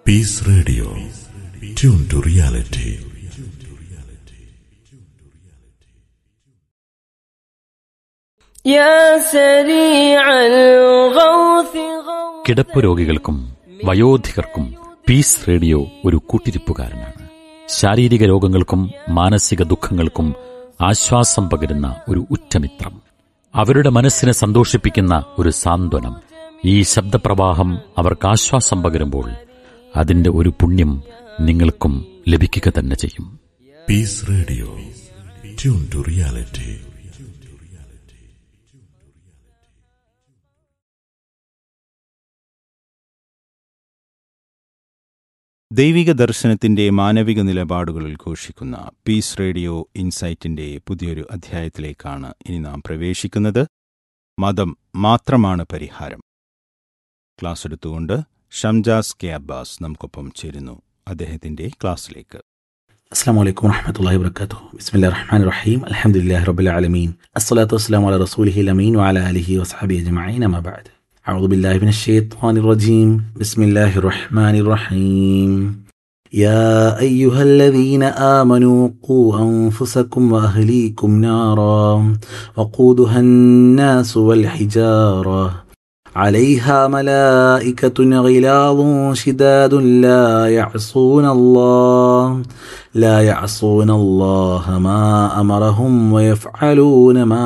Peace Radio. Tune to reality. يا سريع الغوث غوث കിടപ്പ് രോഗികൾക്കും വയോധികർക്കും piece radio ഒരു കൂട്ടിരിപ്പുകാരനാണ് ശാരീരിക രോഗങ്ങൾക്കും മാനസിക ദുഃഖങ്ങൾക്കും ആശ്വാസം പകരുന്ന ഒരു ഉറ്റമിത്രം അവരുടെ മനസ്സിനെ സന്തോഷിപ്പിക്കുന്ന ഒരു സാന്ത്വനം ഈ ശബ്ദപ്രവാഹം അവർക്ക് ആശ്വാസം പകരുമ്പോൾ അതിന്റെ ഒരു പുണ്യം നിങ്ങൾക്കും ലഭിക്കുക തന്നെ ചെയ്യും Peace Radio. Tune to reality. ദൈവിക ദർശനത്തിന്റെ മാനവിക നിലപാടുകളിൽ ഘോഷിക്കുന്ന പീസ് റേഡിയോ ഇൻസൈറ്റിന്റെ പുതിയൊരു അധ്യായത്തിലേക്കാണ് ഇനി നാം പ്രവേശിക്കുന്നത് മതം മാത്രമാണ് പരിഹാരം ക്ലാസ് എടുത്തുകൊണ്ട് ഷംജാസ് കെ അബ്ബാസ് നമുക്കൊപ്പം ചേരുന്നു അദ്ദേഹത്തിന്റെ ക്ലാസ്സിലേക്ക് السلام عليكم ورحمة الله وبركاته بسم الله الرحمن الرحيم الحمد لله رب العالمين الصلاة والسلام على رسوله الأمين وعلى آله وصحبه أجمعين أما بعد أعوذ بالله من الشيطان الرجيم بسم الله الرحمن الرحيم يا أيها الذين آمنوا قوا أنفسكم وأهليكم نارا وقودها الناس والحجارة عليها ملائكة غلاظ شداد لا يعصون الله لا يعصون الله ما أمرهم ويفعلون ما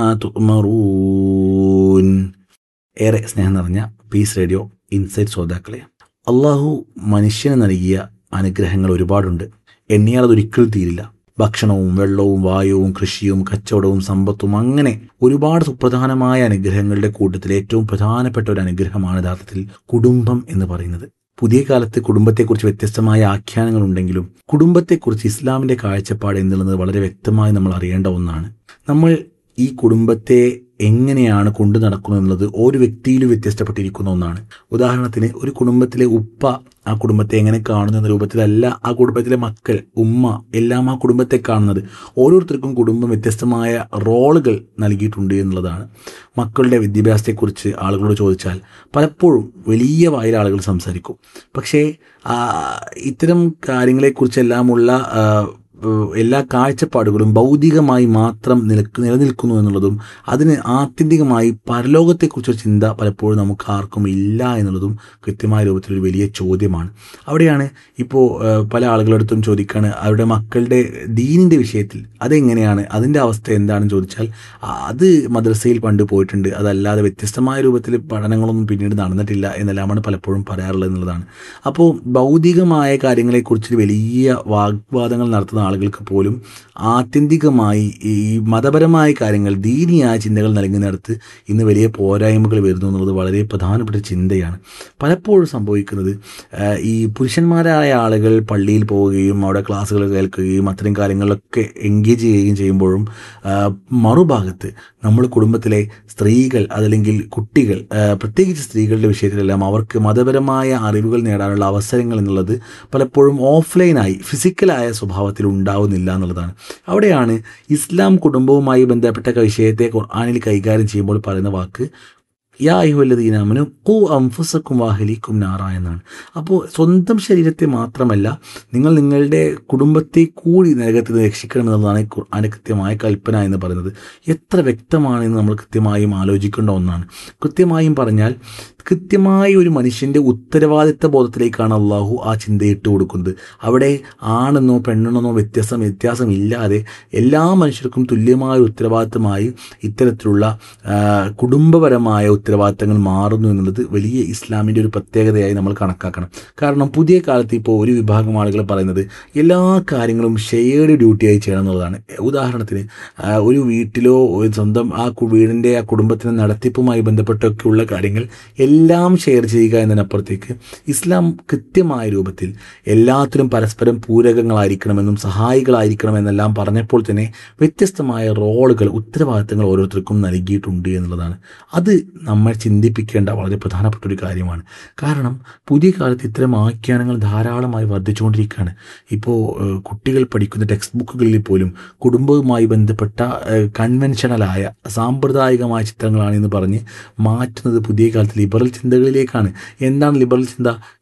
تؤمرون ഏറെ സ്നേഹം നിറഞ്ഞ പീസ് റേഡിയോ ഇൻസൈറ്റ് ശ്രോതാക്കളെ അള്ളാഹു മനുഷ്യന് നൽകിയ അനുഗ്രഹങ്ങൾ ഒരുപാടുണ്ട് എണ്ണിയാൽ അതൊരിക്കലും തീരില്ല ഭക്ഷണവും വെള്ളവും വായുവും കൃഷിയും കച്ചവടവും സമ്പത്തും അങ്ങനെ ഒരുപാട് സുപ്രധാനമായ അനുഗ്രഹങ്ങളുടെ കൂട്ടത്തിൽ ഏറ്റവും പ്രധാനപ്പെട്ട ഒരു അനുഗ്രഹമാണ് യഥാർത്ഥത്തിൽ കുടുംബം എന്ന് പറയുന്നത് പുതിയ കാലത്ത് കുടുംബത്തെക്കുറിച്ച് വ്യത്യസ്തമായ ആഖ്യാനങ്ങൾ ഉണ്ടെങ്കിലും കുടുംബത്തെക്കുറിച്ച് ഇസ്ലാമിന്റെ കാഴ്ചപ്പാട് എന്നുള്ളത് വളരെ വ്യക്തമായി നമ്മൾ അറിയേണ്ട ഒന്നാണ് നമ്മൾ ഈ കുടുംബത്തെ എങ്ങനെയാണ് കൊണ്ടു നടക്കുന്നത് എന്നുള്ളത് ഓരോ വ്യക്തിയിലും വ്യത്യസ്തപ്പെട്ടിരിക്കുന്ന ഒന്നാണ് ഉദാഹരണത്തിന് ഒരു കുടുംബത്തിലെ ഉപ്പ ആ കുടുംബത്തെ എങ്ങനെ കാണുന്നു എന്ന രൂപത്തിലല്ല ആ കുടുംബത്തിലെ മക്കൾ ഉമ്മ എല്ലാം ആ കുടുംബത്തെ കാണുന്നത് ഓരോരുത്തർക്കും കുടുംബം വ്യത്യസ്തമായ റോളുകൾ നൽകിയിട്ടുണ്ട് എന്നുള്ളതാണ് മക്കളുടെ വിദ്യാഭ്യാസത്തെക്കുറിച്ച് ആളുകളോട് ചോദിച്ചാൽ പലപ്പോഴും വലിയ വായിൽ ആളുകൾ സംസാരിക്കും പക്ഷേ ആ, ഇത്തരം കാര്യങ്ങളെക്കുറിച്ചെല്ലാമുള്ള ആ, ഏഹ് എല്ലാ കാഴ്ചപ്പാടുകളും ഭൗതികമായി മാത്രം നിലക്ക് നിലനിൽക്കുന്നു എന്നുള്ളതും അതിന് ആത്യന്തികമായി പരലോകത്തെക്കുറിച്ചൊരു ചിന്ത പലപ്പോഴും നമുക്ക് ആർക്കും ഇല്ല എന്നുള്ളതും കൃത്യമായ രൂപത്തിലൊരു വലിയ ചോദ്യമാണ് അവിടെയാണ് ഇപ്പോൾ ഏഹ് പല ആളുകളടുത്തും ചോദിക്കുകയാണ് അവരുടെ മക്കളുടെ ദീനിൻ്റെ വിഷയത്തിൽ അതെങ്ങനെയാണ് അതിൻ്റെ അവസ്ഥ എന്താണെന്ന് ചോദിച്ചാൽ ആ, അത് മദ്രസയിൽ പണ്ട് പോയിട്ടുണ്ട് അതല്ലാതെ വ്യത്യസ്തമായ രൂപത്തിൽ പഠനങ്ങളൊന്നും പിന്നീട് നടന്നിട്ടില്ല എന്നെല്ലാമാണ് പലപ്പോഴും പറയാറുള്ളത് എന്നുള്ളതാണ് അപ്പോൾ ഭൗതികമായ കാര്യങ്ങളെക്കുറിച്ച് വലിയ വാഗ്വാദങ്ങൾ നടത്തുന്ന ആളുകൾക്ക് പോലും ആത്യന്തികമായി ഈ മതപരമായ കാര്യങ്ങൾ ദീനിയായ ചിന്തകൾ നൽകുന്നിടത്ത് ഇന്ന് വലിയ പോരായ്മകൾ വരുന്നു എന്നുള്ളത് വളരെ പ്രധാനപ്പെട്ട ചിന്തയാണ് പലപ്പോഴും സംഭവിക്കുന്നത് ആ, ഈ പുരുഷന്മാരായ ആളുകൾ പള്ളിയിൽ പോവുകയും അവിടെ ക്ലാസ്സുകൾ കേൾക്കുകയും അത്തരം കാര്യങ്ങളിലൊക്കെ എൻഗേജ് ചെയ്യുകയും ചെയ്യുമ്പോഴും ആ, മറുഭാഗത്ത് നമ്മൾ കുടുംബത്തിലെ സ്ത്രീകൾ അതല്ലെങ്കിൽ കുട്ടികൾ ആ, പ്രത്യേകിച്ച് സ്ത്രീകളുടെ വിഷയത്തിലെല്ലാം അവർക്ക് മതപരമായ അറിവുകൾ നേടാനുള്ള അവസരങ്ങൾ എന്നുള്ളത് പലപ്പോഴും ഓഫ്ലൈനായി ഫിസിക്കലായ സ്വഭാവത്തിൽ ഉണ്ടാവുന്നില്ല എന്നുള്ളതാണ് അവിടെയാണ് ഇസ്ലാം കുടുംബവുമായി ബന്ധപ്പെട്ട വിഷയത്തെ ഖുർആാനിൽ കൈകാര്യം ചെയ്യുമ്പോൾ പറയുന്ന വാക്ക് യാ അയ്യുവല്ലദീനാമനു കൂ അംഫുസക്കും വാഹലിക്കും നാറ എന്നാണ് അപ്പോൾ സ്വന്തം ശരീരത്തെ മാത്രമല്ല നിങ്ങൾ നിങ്ങളുടെ കുടുംബത്തെ കൂടി നരകത്തിൽ നിന്ന് രക്ഷിക്കണം എന്നുള്ളതാണ് ഖുർആാൻ്റെ കൃത്യമായ കൽപ്പന എന്ന് പറയുന്നത് എത്ര വ്യക്തമാണെന്ന് നമ്മൾ കൃത്യമായും ആലോചിക്കേണ്ട ഒന്നാണ് കൃത്യമായും പറഞ്ഞാൽ കൃത്യമായ ഒരു മനുഷ്യൻ്റെ ഉത്തരവാദിത്ത ബോധത്തിലേക്കാണ് അള്ളാഹു ആ ചിന്ത ഇട്ട് കൊടുക്കുന്നത് അവിടെ ആണെന്നോ പെണ്ണെന്നോ വ്യത്യാസം വ്യത്യാസമില്ലാതെ എല്ലാ മനുഷ്യർക്കും തുല്യമായ ഒരു ഉത്തരവാദിത്തമായി ഇത്തരത്തിലുള്ള ആ, കുടുംബപരമായ ഉത്തരവാദിത്തങ്ങൾ മാറുന്നു എന്നുള്ളത് വലിയ ഇസ്ലാമിൻ്റെ ഒരു പ്രത്യേകതയായി നമ്മൾ കണക്കാക്കണം കാരണം പുതിയ കാലത്ത് ഇപ്പോൾ ഒരു വിഭാഗം ആളുകൾ പറയുന്നത് എല്ലാ കാര്യങ്ങളും ഷെയർഡ് ഡ്യൂട്ടിയായി ചെയ്യണം എന്നുള്ളതാണ് ഉദാഹരണത്തിന് ആ, ഒരു വീട്ടിലോ ഒരു സ്വന്തം ആ കു- വീടിൻ്റെ ആ കുടുംബത്തിൻ്റെ നടത്തിപ്പുമായി ബന്ധപ്പെട്ടൊക്കെയുള്ള കാര്യങ്ങൾ എല്ലാം ഷെയർ ചെയ്യുക എന്നതിനപ്പുറത്തേക്ക് ഇസ്ലാം കൃത്യമായ രൂപത്തിൽ എല്ലാത്തിനും പരസ്പരം പൂരകങ്ങളായിരിക്കണമെന്നും സഹായികളായിരിക്കണമെന്നെല്ലാം പറഞ്ഞപ്പോൾ തന്നെ വ്യത്യസ്തമായ റോളുകൾ ഉത്തരവാദിത്തങ്ങൾ ഓരോരുത്തർക്കും നൽകിയിട്ടുണ്ട് എന്നുള്ളതാണ് അത് നമ്മൾ ചിന്തിപ്പിക്കേണ്ട വളരെ പ്രധാനപ്പെട്ട ഒരു കാര്യമാണ് കാരണം പുതിയ കാലത്ത് ഇത്തരം ആഖ്യാനങ്ങൾ ധാരാളമായി വർദ്ധിച്ചുകൊണ്ടിരിക്കുകയാണ് ഇപ്പോൾ ഏഹ്, കുട്ടികൾ പഠിക്കുന്ന ടെക്സ്റ്റ് ബുക്കുകളിൽ പോലും കുടുംബവുമായി ബന്ധപ്പെട്ട ഏഹ്, കൺവെൻഷണലായ സാമ്പ്രദായികമായ ചിത്രങ്ങളാണ് എന്ന് പറഞ്ഞ് മാറ്റുന്നത് പുതിയ കാലത്ത് ലിബറൽ ചിന്തകളിലേക്കാണ് എന്താണ് ലിബറൽ ചിന്ത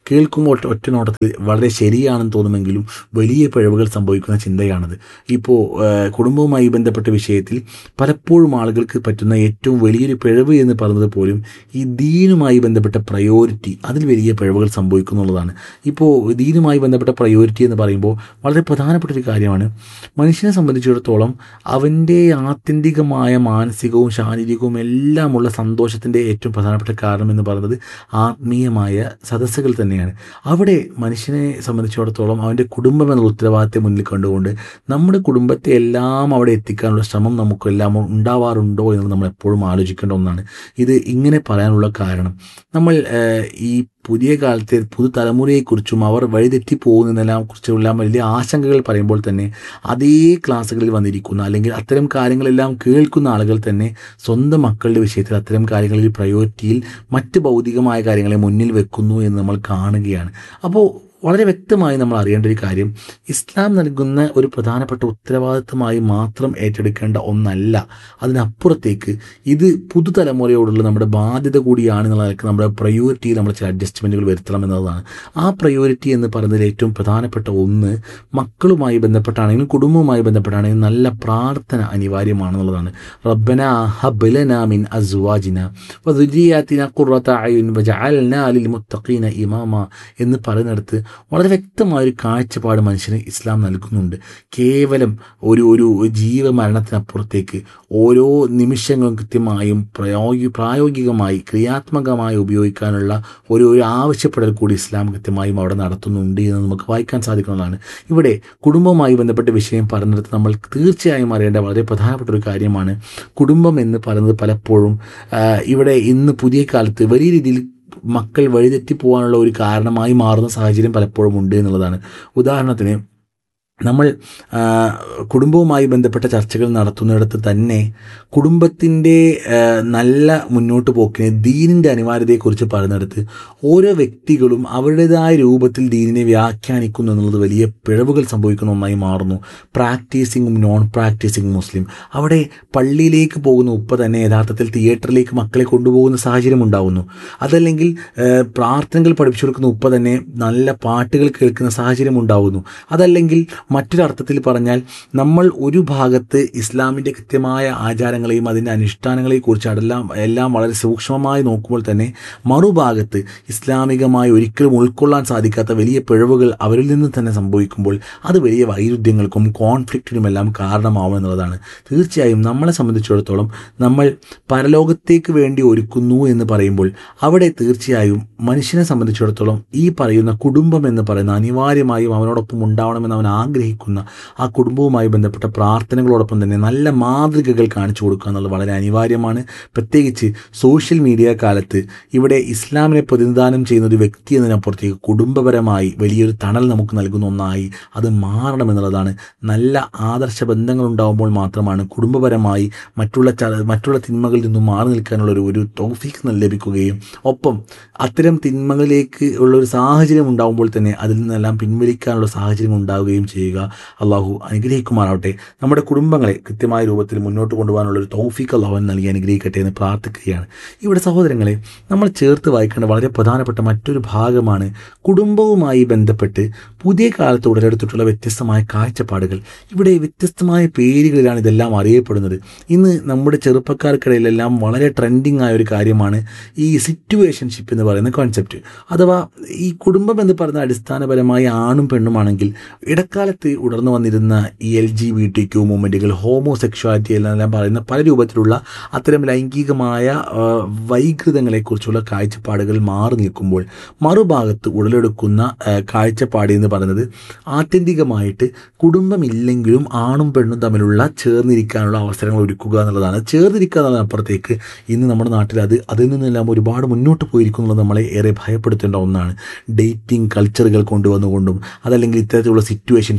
കേൾക്കുമ്പോൾ ഒറ്റ ഒറ്റ നോട്ടത്തിൽ വളരെ ശരിയാണെന്ന് തോന്നുമെങ്കിലും വലിയ പിഴവുകൾ സംഭവിക്കുന്ന ചിന്തയാണത് ഇപ്പോൾ കുടുംബവുമായി ബന്ധപ്പെട്ട വിഷയത്തിൽ പലപ്പോഴും ആളുകൾക്ക് പറ്റുന്ന ഏറ്റവും വലിയൊരു പിഴവ് എന്ന് പറയുന്നത് പോലും ഈ ദീനുമായി ബന്ധപ്പെട്ട പ്രയോറിറ്റി അതിൽ വലിയ പിഴവുകൾ സംഭവിക്കുന്നുള്ളതാണ് ഇപ്പോൾ ദീനുമായി ബന്ധപ്പെട്ട പ്രയോറിറ്റി എന്ന് പറയുമ്പോൾ വളരെ പ്രധാനപ്പെട്ട ഒരു കാര്യമാണ് മനുഷ്യനെ സംബന്ധിച്ചിടത്തോളം അവൻ്റെ ആത്യന്തികമായ മാനസികവും ശാരീരികവും എല്ലാമുള്ള സന്തോഷത്തിൻ്റെ ഏറ്റവും പ്രധാനപ്പെട്ട കാരണം എന്ന് പറയുന്നത് ആത്മീയമായ സദസ്സുകൾ തന്നെയാണ് അവിടെ മനുഷ്യനെ സംബന്ധിച്ചിടത്തോളം അവൻ്റെ കുടുംബം എന്നുള്ള ഉത്തരവാദിത്തം മുന്നിൽ കണ്ടുകൊണ്ട് നമ്മുടെ കുടുംബത്തെ എല്ലാം അവിടെ എത്തിക്കാനുള്ള ശ്രമം നമുക്കെല്ലാം ഉണ്ടാവാറുണ്ടോ എന്ന് നമ്മൾ എപ്പോഴും ആലോചിക്കേണ്ട ഒന്നാണ് ഇത് ഇങ്ങനെ പറയാനുള്ള കാരണം നമ്മൾ ഏഹ്, ഈ പുതിയ കാലത്തെ പുതുതലമുറയെക്കുറിച്ചും അവർ വഴിതെറ്റി പോകുന്നതിനെല്ലാം കുറിച്ചുള്ള വലിയ ആശങ്കകൾ പറയുമ്പോൾ തന്നെ അതേ ക്ലാസ്സുകളിൽ വന്നിരിക്കുന്ന അല്ലെങ്കിൽ അത്തരം കാര്യങ്ങളെല്ലാം കേൾക്കുന്ന ആളുകൾ തന്നെ സ്വന്തം മക്കളുടെ വിഷയത്തിൽ അത്തരം കാര്യങ്ങളിൽ പ്രയോറിറ്റിയിൽ മറ്റ് ഭൗതികമായ കാര്യങ്ങളെ മുന്നിൽ വെക്കുന്നു എന്ന് നമ്മൾ കാണുകയാണ് അപ്പോൾ വളരെ വ്യക്തമായി നമ്മൾ അറിയേണ്ട ഒരു കാര്യം ഇസ്ലാം നൽകുന്ന ഒരു പ്രധാനപ്പെട്ട ഉത്തരവാദിത്തമായി മാത്രം ഏറ്റെടുക്കേണ്ട ഒന്നല്ല അതിനപ്പുറത്തേക്ക് ഇത് പുതുതലമുറയോടുള്ള നമ്മുടെ ബാധ്യത കൂടിയാണ് എന്നുള്ള നിലക്ക് നമ്മുടെ പ്രയോറിറ്റിയിൽ നമ്മൾ ചില അഡ്ജസ്റ്റ്മെൻറ്റുകൾ വരുത്തണം എന്നതാണ് ആ പ്രയോറിറ്റി എന്ന് പറയുന്നതിൽ ഏറ്റവും പ്രധാനപ്പെട്ട ഒന്ന് മക്കളുമായി ബന്ധപ്പെട്ടാണെങ്കിലും കുടുംബവുമായി ബന്ധപ്പെട്ടാണെങ്കിലും നല്ല പ്രാർത്ഥന അനിവാര്യമാണെന്നുള്ളതാണ് റബ്ബന ഹബ്ലന മിൻ അസ്വാജിന വദുരിയാത്തിന ഖുറത അയുൻ വജഅൽനാ ലിൽ മുത്തഖീന ഇമാമ എന്ന് പറയുന്നിടത്ത് വളരെ വ്യക്തമായ ഒരു കാഴ്ചപ്പാട് മനുഷ്യന് ഇസ്ലാം നൽകുന്നുണ്ട് കേവലം ഒരു ഒരു ജീവമരണത്തിനപ്പുറത്തേക്ക് ഓരോ നിമിഷങ്ങളും കൃത്യമായും പ്രയോഗി പ്രായോഗികമായി ക്രിയാത്മകമായി ഉപയോഗിക്കാനുള്ള ഒരു ഒരു ആവശ്യപ്പെടൽ കൂടി ഇസ്ലാം കൃത്യമായും അവിടെ നടത്തുന്നുണ്ട് എന്ന് നമുക്ക് വായിക്കാൻ സാധിക്കുന്നതാണ് ഇവിടെ കുടുംബവുമായി ബന്ധപ്പെട്ട വിഷയം പറഞ്ഞിടത്ത് നമ്മൾ തീർച്ചയായും അറിയേണ്ട വളരെ പ്രധാനപ്പെട്ട ഒരു കാര്യമാണ് കുടുംബം എന്ന് പറയുന്നത് പലപ്പോഴും ആ, ഇവിടെ ഇന്ന് പുതിയ കാലത്ത് വലിയ രീതിയിൽ മക്കൾ വഴിതെറ്റി പോകാനുള്ള ഒരു കാരണമായി മാറുന്ന സാഹചര്യം പലപ്പോഴും ഉണ്ട് എന്നുള്ളതാണ് ഉദാഹരണത്തിന് നമ്മൾ ആ, കുടുംബവുമായി ബന്ധപ്പെട്ട ചർച്ചകൾ നടത്തുന്നിടത്ത് തന്നെ കുടുംബത്തിൻ്റെ ആ, നല്ല മുന്നോട്ട് പോക്കിന് ദീനിൻ്റെ അനിവാര്യതയെക്കുറിച്ച് പറയുന്നിടത്ത് ഓരോ വ്യക്തികളും അവരുടേതായ രൂപത്തിൽ ദീനിനെ വ്യാഖ്യാനിക്കുന്നു എന്നുള്ളത് വലിയ പിഴവുകൾ സംഭവിക്കുന്ന ഒന്നായി മാറുന്നു പ്രാക്ടീസിങ്ങും നോൺ പ്രാക്ടീസിങ് മുസ്ലിം അവിടെ പള്ളിയിലേക്ക് പോകുന്ന ഉപ്പ തന്നെ യഥാർത്ഥത്തിൽ തിയേറ്ററിലേക്ക് മക്കളെ കൊണ്ടുപോകുന്ന സാഹചര്യം ഉണ്ടാവുന്നു അതല്ലെങ്കിൽ ആ, പ്രാർത്ഥനകൾ പഠിപ്പിച്ചു കൊടുക്കുന്ന ഉപ്പ തന്നെ നല്ല പാട്ടുകൾ കേൾക്കുന്ന സാഹചര്യം ഉണ്ടാവുന്നു അതല്ലെങ്കിൽ മറ്റൊരർത്ഥത്തിൽ പറഞ്ഞാൽ നമ്മൾ ഒരു ഭാഗത്ത് ഇസ്ലാമിൻ്റെ കൃത്യമായ ആചാരങ്ങളെയും അതിൻ്റെ അനുഷ്ഠാനങ്ങളെയും കുറിച്ച് അതെല്ലാം എല്ലാം വളരെ സൂക്ഷ്മമായി നോക്കുമ്പോൾ തന്നെ മറുഭാഗത്ത് ഇസ്ലാമികമായി ഒരിക്കലും ഉൾക്കൊള്ളാൻ സാധിക്കാത്ത വലിയ പിഴവുകൾ അവരിൽ നിന്ന് തന്നെ സംഭവിക്കുമ്പോൾ അത് വലിയ വൈരുദ്ധ്യങ്ങൾക്കും കോൺഫ്ലിക്റ്റിനുമെല്ലാം കാരണമാവുമെന്നുള്ളതാണ് തീർച്ചയായും നമ്മളെ സംബന്ധിച്ചിടത്തോളം നമ്മൾ പരലോകത്തേക്ക് വേണ്ടി ഒരുക്കുന്നു എന്ന് പറയുമ്പോൾ അവിടെ തീർച്ചയായും മനുഷ്യനെ സംബന്ധിച്ചിടത്തോളം ഈ പറയുന്ന കുടുംബം എന്ന് പറയുന്ന അനിവാര്യമായും അവനോടൊപ്പം ഉണ്ടാവണമെന്ന് അവൻ ആഗ്രഹിക്കുന്ന ആ കുടുംബവുമായി ബന്ധപ്പെട്ട പ്രാർത്ഥനകളോടൊപ്പം തന്നെ നല്ല മാതൃകകൾ കാണിച്ചു കൊടുക്കുക എന്നുള്ളത് വളരെ അനിവാര്യമാണ് പ്രത്യേകിച്ച് സോഷ്യൽ മീഡിയ കാലത്ത് ഇവിടെ ഇസ്ലാമിനെ പ്രതിനിധാനം ചെയ്യുന്ന ഒരു വ്യക്തി എന്നതിനപ്പുറത്തേക്ക് കുടുംബപരമായി വലിയൊരു തണൽ നമുക്ക് നൽകുന്ന ഒന്നായി അത് മാറണമെന്നുള്ളതാണ് നല്ല ആദർശ ബന്ധങ്ങൾ ഉണ്ടാകുമ്പോൾ മാത്രമാണ് കുടുംബപരമായി മറ്റുള്ള ച- മറ്റുള്ള തിന്മകളിൽ നിന്നും മാറി നിൽക്കാനുള്ള ഒരു ഒരു തൗഫീഖ് ലഭിക്കുകയും ഒപ്പം അത്തരം തിന്മകളിലേക്ക് ഉള്ള ഒരു സാഹചര്യം ഉണ്ടാകുമ്പോൾ തന്നെ അതിൽ നിന്നെല്ലാം പിൻവലിക്കാനുള്ള സാഹചര്യം ഉണ്ടാവുകയും ചെയ്യുക അള്ളാഹു അനുഗ്രഹിക്കുമാറാവട്ടെ നമ്മുടെ കുടുംബങ്ങളെ കൃത്യമായ രൂപത്തിൽ മുന്നോട്ട് കൊണ്ടുപോകാനുള്ള ഒരു തൗഫീഖ് അള്ളാഹുവിൻ നൽകി അനുഗ്രഹിക്കട്ടെ എന്ന് പ്രാർത്ഥിക്കുകയാണ് ഇവിടെ സഹോദരങ്ങളെ നമ്മൾ ചേർത്ത് വായിക്കേണ്ട വളരെ പ്രധാനപ്പെട്ട മറ്റൊരു ഭാഗമാണ് കുടുംബവുമായി ബന്ധപ്പെട്ട് പുതിയ കാലത്ത് ഉടലെടുത്തിട്ടുള്ള വ്യത്യസ്തമായ കാഴ്ചപ്പാടുകൾ ഇവിടെ വ്യത്യസ്തമായ പേരുകളിലാണ് ഇതെല്ലാം അറിയപ്പെടുന്നത് ഇന്ന് നമ്മുടെ ചെറുപ്പക്കാർക്കിടയിലെല്ലാം വളരെ ട്രെൻഡിങ് ആയ ഒരു കാര്യമാണ് ഈ സിറ്റുവേഷൻഷിപ്പ് എന്ന് പറയുന്ന കോൺസെപ്റ്റ് അഥവാ ഈ കുടുംബം എന്ന് പറയുന്ന അടിസ്ഥാനപരമായി ആണും പെണ്ണുമാണെങ്കിൽ ഇടക്കാലത്ത് ഉടർന്നു വന്നിരുന്ന ഈ L G B T Q മൂവ്മെൻറ്റുകൾ ഹോമോ സെക്ഷുവാലിറ്റി എല്ലാം പറയുന്ന പല രൂപത്തിലുള്ള അത്തരം ലൈംഗികമായ ആ, വൈകൃതങ്ങളെക്കുറിച്ചുള്ള കാഴ്ചപ്പാടുകൾ മാറി നിൽക്കുമ്പോൾ മറുഭാഗത്ത് ഉടലെടുക്കുന്ന ആ, കാഴ്ചപ്പാട് എന്ന് പറയുന്നത് ആത്യന്തികമായിട്ട് കുടുംബമില്ലെങ്കിലും ആണും പെണ്ണും തമ്മിലുള്ള ചേർന്നിരിക്കാനുള്ള അവസരങ്ങൾ ഒരുക്കുക എന്നുള്ളതാണ് ചേർന്നിരിക്കുക എന്നുള്ളതിനപ്പുറത്തേക്ക് ഇന്ന് നമ്മുടെ നാട്ടിൽ അത് അതിൽ നിന്നെല്ലാം ഒരുപാട് മുന്നോട്ട് പോയിരിക്കുന്നുള്ളത് നമ്മളെ ഏറെ ഭയപ്പെടുത്തേണ്ട ഒന്നാണ് ഡേറ്റിംഗ് കൾച്ചറുകൾ കൊണ്ടുവന്നുകൊണ്ടും അതല്ലെങ്കിൽ ഇത്തരത്തിലുള്ള സിറ്റുവേഷൻ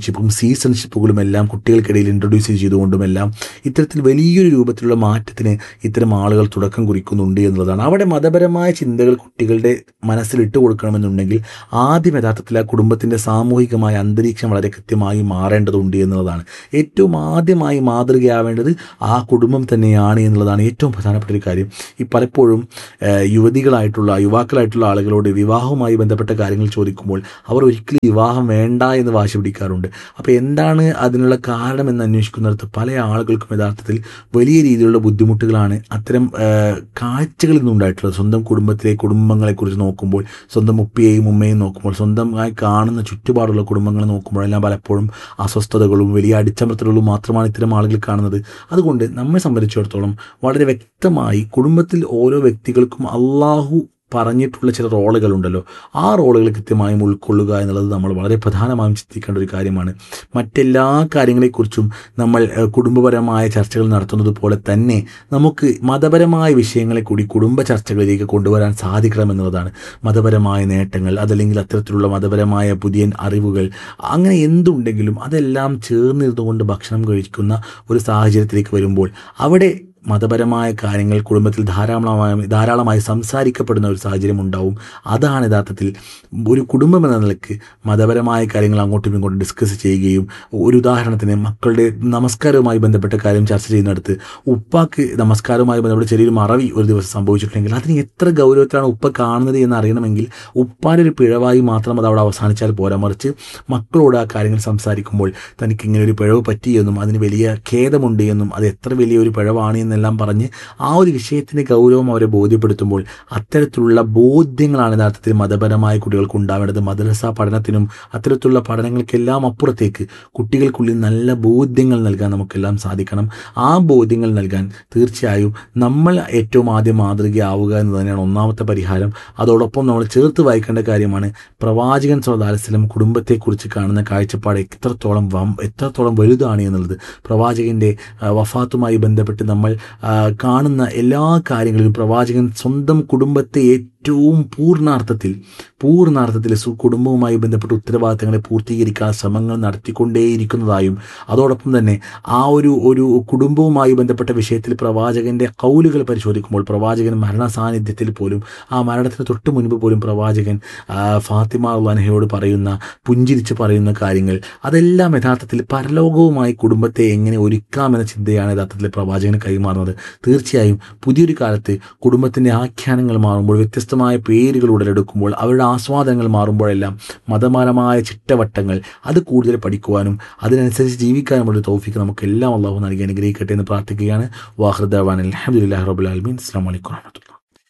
ഫ്രണ്ട്ഷിപ്പും സീസൺഷിപ്പുകളും എല്ലാം കുട്ടികൾക്കിടയിൽ ഇൻട്രൊഡ്യൂസ് ചെയ്തുകൊണ്ടും എല്ലാം ഇത്തരത്തിൽ വലിയൊരു രൂപത്തിലുള്ള മാറ്റത്തിന് ഇത്തരം ആളുകൾ തുടക്കം കുറിക്കുന്നുണ്ട് എന്നുള്ളതാണ് അവിടെ മതപരമായ ചിന്തകൾ കുട്ടികളുടെ മനസ്സിൽ ഇട്ട് കൊടുക്കണമെന്നുണ്ടെങ്കിൽ ആദ്യം യഥാർത്ഥത്തിൽ ആ കുടുംബത്തിൻ്റെ സാമൂഹികമായ അന്തരീക്ഷം വളരെ കൃത്യമായി മാറേണ്ടതുണ്ട് എന്നുള്ളതാണ് ഏറ്റവും ആദ്യമായി മാതൃകയാവേണ്ടത് ആ കുടുംബം തന്നെയാണ് എന്നുള്ളതാണ് ഏറ്റവും പ്രധാനപ്പെട്ട ഒരു കാര്യം ഈ പലപ്പോഴും ഏഹ്, യുവതികളായിട്ടുള്ള യുവാക്കളായിട്ടുള്ള ആളുകളോട് വിവാഹവുമായി ബന്ധപ്പെട്ട കാര്യങ്ങൾ ചോദിക്കുമ്പോൾ അവർ ഒരിക്കലും വിവാഹം വേണ്ട എന്ന് വാശി പിടിക്കാറുണ്ട് അപ്പോൾ എന്താണ് അതിനുള്ള കാരണം എന്ന് അന്വേഷിക്കുന്നിടത്ത് പല ആളുകൾക്കും യഥാർത്ഥത്തിൽ വലിയ രീതിയിലുള്ള ബുദ്ധിമുട്ടുകളാണ് അത്തരം ഏഹ്, കാഴ്ചകളിൽ നിന്നുണ്ടായിട്ടുള്ളത് സ്വന്തം കുടുംബത്തിലെ കുടുംബങ്ങളെക്കുറിച്ച് നോക്കുമ്പോൾ സ്വന്തം ഉപ്പയെയും ഉമ്മയും നോക്കുമ്പോൾ സ്വന്തമായി കാണുന്ന ചുറ്റുപാടുള്ള കുടുംബങ്ങളെ നോക്കുമ്പോഴെല്ലാം പലപ്പോഴും അസ്വസ്ഥതകളും വലിയ അടിച്ചമർത്തലുകളും മാത്രമാണ് ഇത്തരം ആളുകൾ കാണുന്നത് അതുകൊണ്ട് നമ്മെ സംബന്ധിച്ചിടത്തോളം വളരെ വ്യക്തമായി കുടുംബത്തിൽ ഓരോ വ്യക്തികൾക്കും അള്ളാഹു പറഞ്ഞിട്ടുള്ള ചില റോളുകളുണ്ടല്ലോ ആ റോളുകൾ കൃത്യമായും ഉൾക്കൊള്ളുക എന്നുള്ളത് നമ്മൾ വളരെ പ്രധാനമായും ചിന്തിക്കേണ്ട ഒരു കാര്യമാണ് മറ്റെല്ലാ കാര്യങ്ങളെക്കുറിച്ചും നമ്മൾ ഏഹ്, കുടുംബപരമായ ചർച്ചകൾ നടത്തുന്നത് പോലെ തന്നെ നമുക്ക് മതപരമായ വിഷയങ്ങളെ കൂടി കുടുംബ ചർച്ചകളിലേക്ക് കൊണ്ടുവരാൻ സാധിക്കണമെന്നുള്ളതാണ് മതപരമായ നേട്ടങ്ങൾ അതല്ലെങ്കിൽ അത്തരത്തിലുള്ള മതപരമായ പുതിയ അറിവുകൾ അങ്ങനെ എന്തുണ്ടെങ്കിലും അതെല്ലാം ചേർന്നിരുന്നുകൊണ്ട് ഭക്ഷണം കഴിക്കുന്ന ഒരു സാഹചര്യത്തിലേക്ക് വരുമ്പോൾ അവിടെ മതപരമായ കാര്യങ്ങൾ കുടുംബത്തിൽ ധാരാളമായി ധാരാളമായി സംസാരിക്കപ്പെടുന്ന ഒരു സാഹചര്യം ഉണ്ടാവും അതാണ് യഥാർത്ഥത്തിൽ ഒരു കുടുംബം എന്ന നിലയ്ക്ക് മതപരമായ കാര്യങ്ങൾ അങ്ങോട്ടും ഇങ്ങോട്ടും ഡിസ്കസ് ചെയ്യുകയും ഒരു ഉദാഹരണത്തിന് മക്കളുടെ നമസ്കാരവുമായി ബന്ധപ്പെട്ട കാര്യം ചർച്ച ചെയ്യുന്നിടത്ത് ഉപ്പാക്ക് നമസ്കാരവുമായി ബന്ധപ്പെട്ട് ചെറിയൊരു മറവി ഒരു ദിവസം സംഭവിച്ചിട്ടുണ്ടെങ്കിൽ അതിന് എത്ര ഗൗരവത്തിലാണ് ഉപ്പ കാണുന്നത് എന്ന് അറിയണമെങ്കിൽ ഉപ്പാൻ്റെ ഒരു പിഴവായി മാത്രം അത് അവിടെ അവസാനിച്ചാൽ പോരാ മറിച്ച് മക്കളോട് ആ കാര്യങ്ങൾ സംസാരിക്കുമ്പോൾ തനിക്ക് ഇങ്ങനെ ഒരു പിഴവ് പറ്റിയെന്നും അതിന് വലിയ ഖേദമുണ്ട് എന്നും അത് എത്ര വലിയ ഒരു പിഴവാണ് എന്നെല്ലാം പറഞ്ഞ് ആ ഒരു വിഷയത്തിൻ്റെ ഗൗരവം അവരെ ബോധ്യപ്പെടുത്തുമ്പോൾ അത്തരത്തിലുള്ള ബോധ്യങ്ങളാണ് യഥാർത്ഥത്തിൽ മതപരമായ കുട്ടികൾക്ക് ഉണ്ടാവേണ്ടത് മദ്രസ പഠനത്തിനും അത്തരത്തിലുള്ള പഠനങ്ങൾക്കെല്ലാം അപ്പുറത്തേക്ക് കുട്ടികൾക്കുള്ളിൽ നല്ല ബോധ്യങ്ങൾ നൽകാൻ നമുക്കെല്ലാം സാധിക്കണം ആ ബോധ്യങ്ങൾ നൽകാൻ തീർച്ചയായും നമ്മൾ ഏറ്റവും ആദ്യം മാതൃകയാവുക എന്ന് തന്നെയാണ് ഒന്നാമത്തെ പരിഹാരം അതോടൊപ്പം നമ്മൾ ചേർത്ത് വായിക്കേണ്ട കാര്യമാണ് പ്രവാചകൻ സ്വദാലസ്ലം കുടുംബത്തെക്കുറിച്ച് കാണുന്ന കാഴ്ചപ്പാട് എത്രത്തോളം വം എത്രത്തോളം വലുതാണ് എന്നുള്ളത് പ്രവാചകൻ്റെ ആ, വഫാത്തുമായി ബന്ധപ്പെട്ട് നമ്മൾ ആ, കാണുന്ന എല്ലാ കാര്യങ്ങളിലും പ്രവാചകൻ സ്വന്തം കുടുംബത്തെ ഏറ്റവും പൂർണ്ണാർത്ഥത്തിൽ പൂർണ്ണാർത്ഥത്തിൽ സു കുടുംബവുമായി ബന്ധപ്പെട്ട ഉത്തരവാദിത്തങ്ങളെ പൂർത്തീകരിക്കാൻ ശ്രമങ്ങൾ നടത്തിക്കൊണ്ടേയിരിക്കുന്നതായും അതോടൊപ്പം തന്നെ ആ ഒരു ഒരു കുടുംബവുമായി ബന്ധപ്പെട്ട വിഷയത്തിൽ പ്രവാചകന്റെ കൗലുകൾ പരിശോധിക്കുമ്പോൾ പ്രവാചകൻ മരണ സാന്നിധ്യത്തിൽ പോലും ആ മരണത്തിന് തൊട്ട് മുൻപ് പോലും പ്രവാചകൻ ആ, ഫാത്തിമ അള്ളാനഹയോട് പറയുന്ന പുഞ്ചിരിച്ച് പറയുന്ന കാര്യങ്ങൾ അതെല്ലാം യഥാർത്ഥത്തിൽ പരലോകവുമായി കുടുംബത്തെ എങ്ങനെ ഒരുക്കാമെന്ന ചിന്തയാണ് യഥാർത്ഥത്തിൽ പ്രവാചകന് കൈമാറുന്നത് തീർച്ചയായും പുതിയൊരു കാലത്ത് കുടുംബത്തിൻ്റെ ആഖ്യാനങ്ങൾ മാറുമ്പോൾ വ്യത്യസ്തമായ പേരുകൾ ഉടലെടുക്കുമ്പോൾ അവരുടെ ആസ്വാദനങ്ങൾ മാറുമ്പോഴെല്ലാം മതപരമായ ചിട്ടവട്ടങ്ങൾ അത് കൂടുതൽ പഠിക്കുവാനും അതിനനുസരിച്ച് ജീവിക്കാനുമുള്ള തോഫിക്ക് നമുക്ക് എല്ലാം അള്ളാഹു നൽകി അനുഗ്രഹിക്കട്ടെ എന്ന് പ്രാർത്ഥിക്കുകയാണ് വാഹൃദാൻ അലഹമുല്ലാ റബുലാൽമീൻ അസ്സാം വലൈക്കും വാഹമത്തുള്ള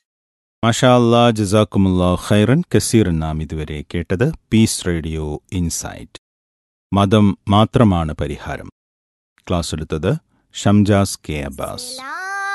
മാഷാ അല്ലാ ജസാക്കുമുല്ലാ ഖൈറൻ കസീറൻ നാം ഇതുവരെ കേട്ടത് പീസ് റേഡിയോ ഇൻസൈറ്റ് മതം മാത്രമാണ് പരിഹാരം ക്ലാസ് എടുത്തത് ഷംജാസ് കെ അബ്ബാസ് لا